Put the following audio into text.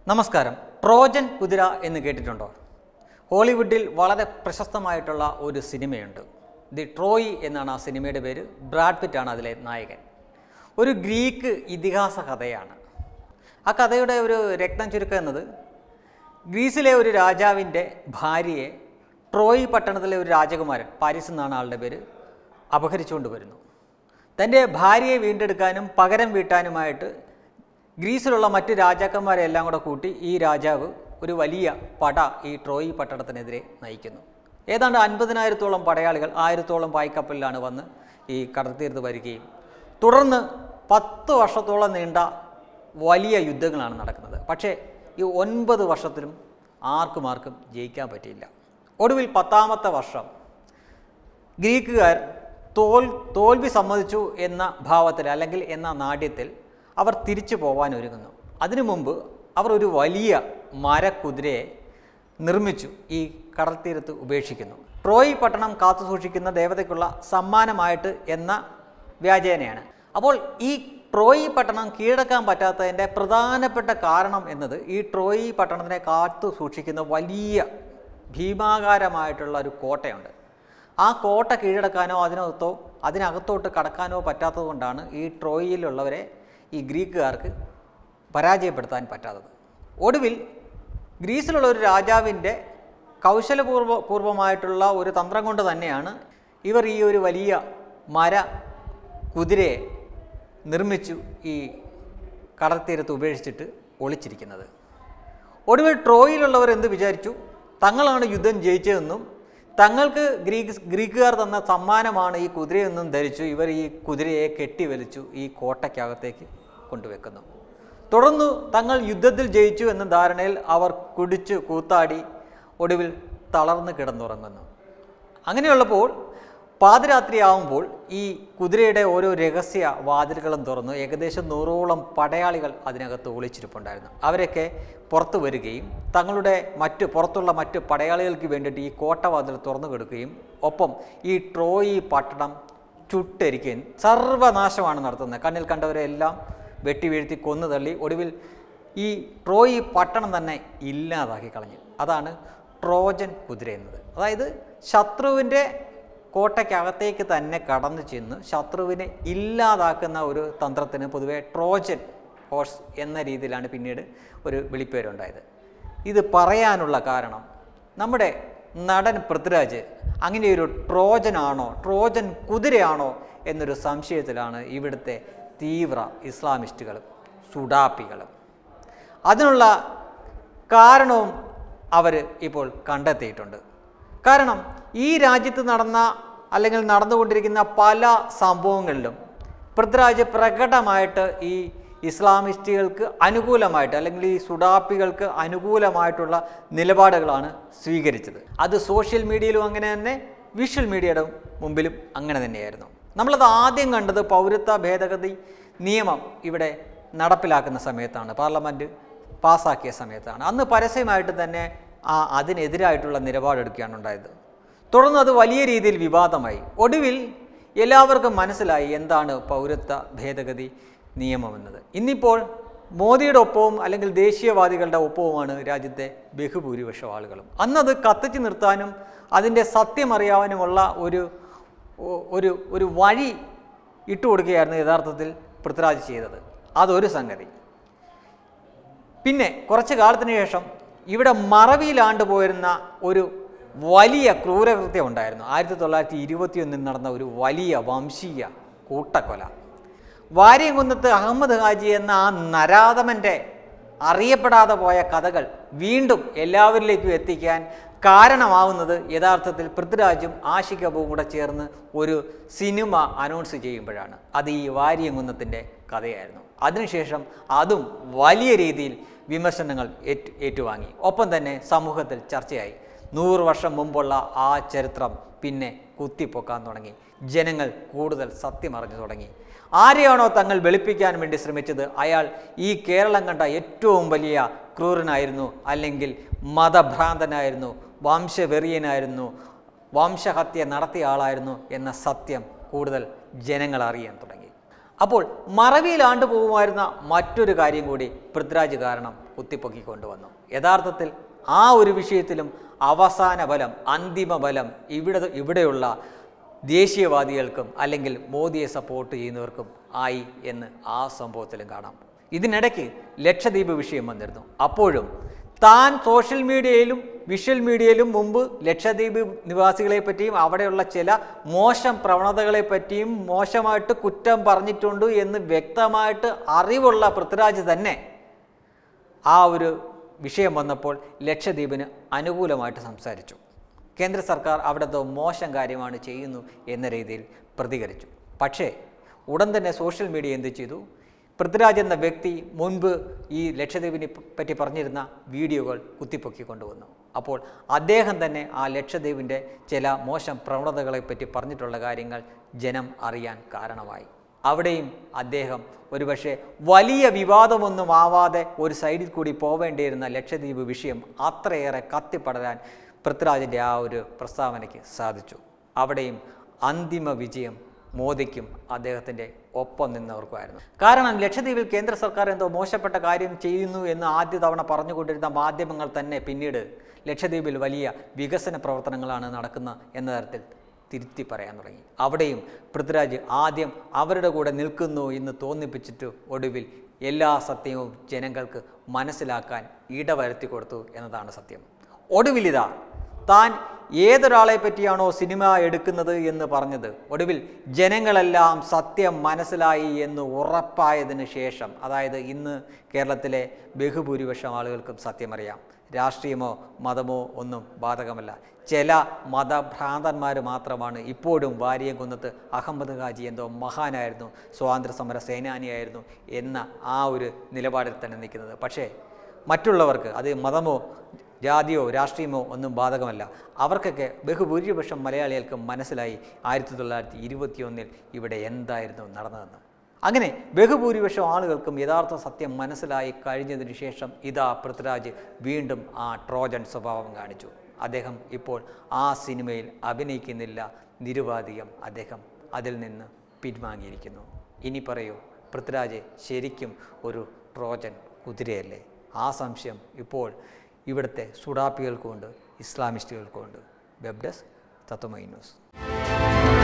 നമസ്കാരം ട്രോജൻ കുതിര എന്ന് കേട്ടിട്ടുണ്ടോ ഹോളിവുഡിൽ വളരെ പ്രശസ്തമായിട്ടുള്ള ഒരു സിനിമയുണ്ട് ദി ട്രോയ് എന്നാണ് ആ സിനിമയുടെ പേര് ബ്രാഡ് പിറ്റാണ് അതിലെ നായകൻ ഒരു ഗ്രീക്ക് ഇതിഹാസ കഥയാണ് ആ കഥയുടെ ഒരു രക്തം ചുരുക്കം എന്നത് ഗ്രീസിലെ ഒരു രാജാവിൻ്റെ ഭാര്യയെ ട്രോയ് പട്ടണത്തിലെ ഒരു രാജകുമാരൻ പാരീസ് എന്നാണ് ആളുടെ പേര് അപഹരിച്ചുകൊണ്ട് വരുന്നു തൻ്റെ ഭാര്യയെ വീണ്ടെടുക്കാനും പകരം വീട്ടാനുമായിട്ട് ഗ്രീസിലുള്ള മറ്റ് രാജാക്കന്മാരെ എല്ലാം കൂടെ കൂട്ടി ഈ രാജാവ് ഒരു വലിയ പട ഈ ട്രോയ് പട്ടണത്തിനെതിരെ നയിക്കുന്നു ഏതാണ്ട് അൻപതിനായിരത്തോളം പടയാളികൾ ആയിരത്തോളം പായ്ക്കപ്പലിലാണ് വന്ന് ഈ കടൽത്തീരത്ത് വരികയും തുടർന്ന് പത്ത് വർഷത്തോളം നീണ്ട വലിയ യുദ്ധങ്ങളാണ് നടക്കുന്നത് പക്ഷേ ഈ ഒൻപത് വർഷത്തിലും ആർക്കും ആർക്കും ജയിക്കാൻ പറ്റിയില്ല ഒടുവിൽ പത്താമത്തെ വർഷം ഗ്രീക്കുകാർ തോൽ തോൽവി സമ്മതിച്ചു എന്ന ഭാവത്തിൽ അല്ലെങ്കിൽ എന്ന നാട്യത്തിൽ അവർ തിരിച്ചു പോകാൻ ഒരുങ്ങുന്നു അതിനു മുമ്പ് അവർ ഒരു വലിയ മരക്കുതിരയെ നിർമ്മിച്ചു ഈ കടൽത്തീരത്ത് ഉപേക്ഷിക്കുന്നു ട്രോയ് പട്ടണം കാത്തു സൂക്ഷിക്കുന്ന ദേവതയ്ക്കുള്ള സമ്മാനമായിട്ട് എന്ന വ്യാജേനയാണ് അപ്പോൾ ഈ ട്രോയ് പട്ടണം കീഴടക്കാൻ പറ്റാത്തതിൻ്റെ പ്രധാനപ്പെട്ട കാരണം എന്നത് ഈ ട്രോയ് പട്ടണത്തിനെ കാത്തു സൂക്ഷിക്കുന്ന വലിയ ഭീമാകാരമായിട്ടുള്ള ഒരു കോട്ടയുണ്ട് ആ കോട്ട കീഴടക്കാനോ അതിനകത്തോ അതിനകത്തോട്ട് കടക്കാനോ പറ്റാത്തത് കൊണ്ടാണ് ഈ ട്രോയിലുള്ളവരെ ഈ ഗ്രീക്കുകാർക്ക് പരാജയപ്പെടുത്താൻ പറ്റാത്തത് ഒടുവിൽ ഗ്രീസിലുള്ള ഒരു രാജാവിൻ്റെ കൗശലപൂർവ പൂർവമായിട്ടുള്ള ഒരു തന്ത്രം കൊണ്ട് തന്നെയാണ് ഇവർ ഈ ഒരു വലിയ മര കുതിരയെ നിർമ്മിച്ചു ഈ കടൽത്തീരത്ത് ഉപേക്ഷിച്ചിട്ട് ഒളിച്ചിരിക്കുന്നത് ഒടുവിൽ ട്രോയിലുള്ളവർ എന്ത് വിചാരിച്ചു തങ്ങളാണ് യുദ്ധം ജയിച്ചതെന്നും തങ്ങൾക്ക് ഗ്രീക്ക് ഗ്രീക്കുകാർ തന്ന സമ്മാനമാണ് ഈ കുതിരയെന്നും ധരിച്ചു ഇവർ ഈ കുതിരയെ കെട്ടിവലിച്ചു ഈ കോട്ടയ്ക്കകത്തേക്ക് കൊണ്ടുവെക്കുന്നു തുടർന്ന് തങ്ങൾ യുദ്ധത്തിൽ ജയിച്ചു എന്ന ധാരണയിൽ അവർ കുടിച്ചു കൂത്താടി ഒടുവിൽ തളർന്ന് കിടന്നുറങ്ങുന്നു അങ്ങനെയുള്ളപ്പോൾ പാതിരാത്രിയാവുമ്പോൾ ഈ കുതിരയുടെ ഓരോ രഹസ്യ വാതിലുകളും തുറന്നു ഏകദേശം നൂറോളം പടയാളികൾ അതിനകത്ത് ഒളിച്ചിരിപ്പുണ്ടായിരുന്നു അവരൊക്കെ പുറത്തു വരികയും തങ്ങളുടെ മറ്റ് പുറത്തുള്ള മറ്റ് പടയാളികൾക്ക് വേണ്ടിയിട്ട് ഈ കോട്ടവാതിൽ തുറന്നു കൊടുക്കുകയും ഒപ്പം ഈ ട്രോയി പട്ടണം ചുട്ടരിക്കുകയും സർവനാശമാണ് നടത്തുന്നത് കണ്ണിൽ കണ്ടവരെ എല്ലാം വെട്ടി വീഴ്ത്തി കൊന്നു തള്ളി ഒടുവിൽ ഈ ട്രോയി പട്ടണം തന്നെ ഇല്ലാതാക്കി കളഞ്ഞു അതാണ് ട്രോജൻ കുതിര എന്നത് അതായത് ശത്രുവിൻ്റെ കോട്ടയ്ക്കകത്തേക്ക് തന്നെ കടന്നു ചെന്ന് ശത്രുവിനെ ഇല്ലാതാക്കുന്ന ഒരു തന്ത്രത്തിന് പൊതുവെ ട്രോജൻ ഹോഴ്സ് എന്ന രീതിയിലാണ് പിന്നീട് ഒരു വിളിപ്പേരുണ്ടായത് ഇത് പറയാനുള്ള കാരണം നമ്മുടെ നടൻ പൃഥ്വിരാജ് അങ്ങനെ ഒരു ട്രോജനാണോ ട്രോജൻ കുതിരയാണോ എന്നൊരു സംശയത്തിലാണ് ഇവിടുത്തെ തീവ്ര ഇസ്ലാമിസ്റ്റുകളും സുഡാപ്പികളും അതിനുള്ള കാരണവും അവർ ഇപ്പോൾ കണ്ടെത്തിയിട്ടുണ്ട് കാരണം ഈ രാജ്യത്ത് നടന്ന അല്ലെങ്കിൽ നടന്നുകൊണ്ടിരിക്കുന്ന പല സംഭവങ്ങളിലും പൃഥ്വിരാജ് പ്രകടമായിട്ട് ഈ ഇസ്ലാമിസ്റ്റുകൾക്ക് അനുകൂലമായിട്ട് അല്ലെങ്കിൽ ഈ സുഡാപ്പികൾക്ക് അനുകൂലമായിട്ടുള്ള നിലപാടുകളാണ് സ്വീകരിച്ചത് അത് സോഷ്യൽ മീഡിയയിലും അങ്ങനെ തന്നെ വിഷ്വൽ മീഡിയയുടെ മുമ്പിലും അങ്ങനെ തന്നെയായിരുന്നു നമ്മളത് ആദ്യം കണ്ടത് പൗരത്വ ഭേദഗതി നിയമം ഇവിടെ നടപ്പിലാക്കുന്ന സമയത്താണ് പാർലമെൻറ്റ് പാസ്സാക്കിയ സമയത്താണ് അന്ന് പരസ്യമായിട്ട് തന്നെ ആ അതിനെതിരായിട്ടുള്ള നിലപാടെടുക്കുകയാണ് ഉണ്ടായത് തുടർന്ന് അത് വലിയ രീതിയിൽ വിവാദമായി ഒടുവിൽ എല്ലാവർക്കും മനസ്സിലായി എന്താണ് പൗരത്വ ഭേദഗതി നിയമമെന്നത് ഇന്നിപ്പോൾ മോദിയുടെ ഒപ്പവും അല്ലെങ്കിൽ ദേശീയവാദികളുടെ ഒപ്പവുമാണ് രാജ്യത്തെ ബഹുഭൂരിപക്ഷം ആളുകളും അന്നത് കത്തിച്ചു നിർത്താനും അതിൻ്റെ സത്യം അറിയാവാനുമുള്ള ഒരു ഒ- ഒരു ഒരു വഴി ഇട്ടുകൊടുക്കുകയായിരുന്നു യഥാർത്ഥത്തിൽ പൃഥ്വിരാജ് ചെയ്തത് അതൊരു സംഗതി പിന്നെ കുറച്ച് കാലത്തിന് ശേഷം ഇവിടെ മറവിയിലാണ്ട് പോയിരുന്ന ഒരു വലിയ ക്രൂരകൃത്യം ഉണ്ടായിരുന്നു ആയിരത്തി തൊള്ളായിരത്തി ഇരുപത്തിയൊന്നിൽ നടന്ന ഒരു വലിയ വംശീയ കൂട്ടക്കൊല വാര്യംകുന്നത്ത് അഹമ്മദ് ഹാജി എന്ന ആ നരാധമൻ്റെ അറിയപ്പെടാതെ പോയ കഥകൾ വീണ്ടും എല്ലാവരിലേക്കും എത്തിക്കാൻ കാരണമാവുന്നത് യഥാർത്ഥത്തിൽ പൃഥ്വിരാജും ആഷിക് കപൂറും കൂടെ ചേർന്ന് ഒരു സിനിമ അനൗൺസ് ചെയ്യുമ്പോഴാണ് അത് ഈ വാര്യംകുന്നത്തിൻ്റെ കഥയായിരുന്നു അതിനുശേഷം അതും വലിയ രീതിയിൽ വിമർശനങ്ങൾ ഏറ്റു ഏറ്റുവാങ്ങി ഒപ്പം തന്നെ സമൂഹത്തിൽ ചർച്ചയായി നൂറ് വർഷം മുമ്പുള്ള ആ ചരിത്രം പിന്നെ കുത്തിപ്പൊക്കാൻ തുടങ്ങി ജനങ്ങൾ കൂടുതൽ സത്യം അറിഞ്ഞു തുടങ്ങി ആരെയാണോ തങ്ങൾ വെളുപ്പിക്കാൻ വേണ്ടി ശ്രമിച്ചത് അയാൾ ഈ കേരളം കണ്ട ഏറ്റവും വലിയ ക്രൂരനായിരുന്നു അല്ലെങ്കിൽ മതഭ്രാന്തനായിരുന്നു വംശവെറിയനായിരുന്നു വംശഹത്യ നടത്തിയ ആളായിരുന്നു എന്ന സത്യം കൂടുതൽ ജനങ്ങൾ അറിയാൻ തുടങ്ങി അപ്പോൾ മറവിയിലാണ്ടു പോകുമായിരുന്ന മറ്റൊരു കാര്യം കൂടി പൃഥ്വിരാജ് കാരണം കുത്തിപ്പൊക്കിക്കൊണ്ടുവന്നു യഥാർത്ഥത്തിൽ ആ ഒരു വിഷയത്തിലും അവസാന ബലം അന്തിമ ബലം ഇവിടെ ഇവിടെയുള്ള ദേശീയവാദികൾക്കും അല്ലെങ്കിൽ മോദിയെ സപ്പോർട്ട് ചെയ്യുന്നവർക്കും ആയി എന്ന് ആ സംഭവത്തിലും കാണാം ഇതിനിടയ്ക്ക് ലക്ഷദ്വീപ് വിഷയം വന്നിരുന്നു അപ്പോഴും താൻ സോഷ്യൽ മീഡിയയിലും വിഷ്വൽ മീഡിയയിലും മുമ്പ് ലക്ഷദ്വീപ് നിവാസികളെ പറ്റിയും അവിടെയുള്ള ചില മോശം പ്രവണതകളെ പറ്റിയും മോശമായിട്ട് കുറ്റം പറഞ്ഞിട്ടുണ്ട് എന്ന് വ്യക്തമായിട്ട് അറിവുള്ള പൃഥ്വിരാജ് തന്നെ ആ ഒരു വിഷയം വന്നപ്പോൾ ലക്ഷദ്വീപിന് അനുകൂലമായിട്ട് സംസാരിച്ചു കേന്ദ്ര സർക്കാർ അവിടുത്തെ മോശം കാര്യമാണ് ചെയ്യുന്നു എന്ന രീതിയിൽ പ്രതികരിച്ചു പക്ഷേ ഉടൻ തന്നെ സോഷ്യൽ മീഡിയ എന്ത് ചെയ്തു പൃഥ്വിരാജ് എന്ന വ്യക്തി മുൻപ് ഈ ലക്ഷദ്വീപിനെ പറ്റി പറഞ്ഞിരുന്ന വീഡിയോകൾ കുത്തിപ്പൊക്കി കൊണ്ടുവന്നു അപ്പോൾ അദ്ദേഹം തന്നെ ആ ലക്ഷദ്വീപിൻ്റെ ചില മോശം പ്രവണതകളെപ്പറ്റി പറഞ്ഞിട്ടുള്ള കാര്യങ്ങൾ ജനം അറിയാൻ കാരണമായി അവിടെയും അദ്ദേഹം ഒരുപക്ഷെ വലിയ വിവാദമൊന്നും ആവാതെ ഒരു സൈഡിൽ കൂടി പോവേണ്ടിയിരുന്ന ലക്ഷദ്വീപ് വിഷയം അത്രയേറെ കത്തിപ്പടരാൻ പൃഥ്വിരാജിൻ്റെ ആ ഒരു പ്രസ്താവനയ്ക്ക് സാധിച്ചു അവിടെയും അന്തിമ വിജയം മോദിക്കും അദ്ദേഹത്തിൻ്റെ ഒപ്പം നിന്നവർക്കുമായിരുന്നു കാരണം ലക്ഷദ്വീപിൽ കേന്ദ്ര സർക്കാർ എന്തോ മോശപ്പെട്ട കാര്യം ചെയ്യുന്നു എന്ന് ആദ്യ തവണ പറഞ്ഞുകൊണ്ടിരുന്ന മാധ്യമങ്ങൾ തന്നെ പിന്നീട് ലക്ഷദ്വീപിൽ വലിയ വികസന പ്രവർത്തനങ്ങളാണ് നടക്കുന്ന എന്ന തരത്തിൽ തിരുത്തി പറയാൻ തുടങ്ങി അവിടെയും പൃഥ്വിരാജ് ആദ്യം അവരുടെ കൂടെ നിൽക്കുന്നു എന്ന് തോന്നിപ്പിച്ചിട്ട് ഒടുവിൽ എല്ലാ സത്യവും ജനങ്ങൾക്ക് മനസ്സിലാക്കാൻ ഇടവരുത്തി കൊടുത്തു എന്നതാണ് സത്യം ഒടുവിലിതാ താൻ ഏതൊരാളെ പറ്റിയാണോ സിനിമ എടുക്കുന്നത് എന്ന് പറഞ്ഞത് ഒടുവിൽ ജനങ്ങളെല്ലാം സത്യം മനസ്സിലായി എന്ന് ഉറപ്പായതിന് ശേഷം അതായത് ഇന്ന് കേരളത്തിലെ ബഹുഭൂരിപക്ഷം ആളുകൾക്കും സത്യമറിയാം രാഷ്ട്രീയമോ മതമോ ഒന്നും ബാധകമല്ല ചില മതഭ്രാന്തന്മാർ മാത്രമാണ് ഇപ്പോഴും വാരിയംകുന്നത്ത് അഹമ്മദ് ഹാജി എന്തോ മഹാനായിരുന്നു സ്വാതന്ത്ര്യ സമര സേനാനിയായിരുന്നു എന്ന ആ ഒരു നിലപാടിൽ തന്നെ നിൽക്കുന്നത് പക്ഷേ മറ്റുള്ളവർക്ക് അത് മതമോ ജാതിയോ രാഷ്ട്രീയമോ ഒന്നും ബാധകമല്ല അവർക്കൊക്കെ ബഹുഭൂരിപക്ഷം മലയാളികൾക്ക് മനസ്സിലായി ആയിരത്തി തൊള്ളായിരത്തി ഇരുപത്തിയൊന്നിൽ ഇവിടെ എന്തായിരുന്നു നടന്നതെന്ന് അങ്ങനെ ബഹുഭൂരിപക്ഷം ആളുകൾക്കും യഥാർത്ഥ സത്യം മനസ്സിലായി കഴിഞ്ഞതിന് ശേഷം ഇതാ പൃഥ്വിരാജ് വീണ്ടും ആ ട്രോജൻ സ്വഭാവം കാണിച്ചു അദ്ദേഹം ഇപ്പോൾ ആ സിനിമയിൽ അഭിനയിക്കുന്നില്ല നിരുപാധികം അദ്ദേഹം അതിൽ നിന്ന് പിൻവാങ്ങിയിരിക്കുന്നു ഇനി പറയൂ പൃഥ്വിരാജ് ശരിക്കും ഒരു ട്രോജൻ കുതിരയല്ലേ ആ സംശയം ഇപ്പോൾ ഇവിടുത്തെ സുഡാപ്പികൾക്കുമുണ്ട് ഇസ്ലാമിസ്റ്റുകൾക്കുമുണ്ട് വെബ് ഡെസ്ക് തത്വമൈ ന്യൂസ്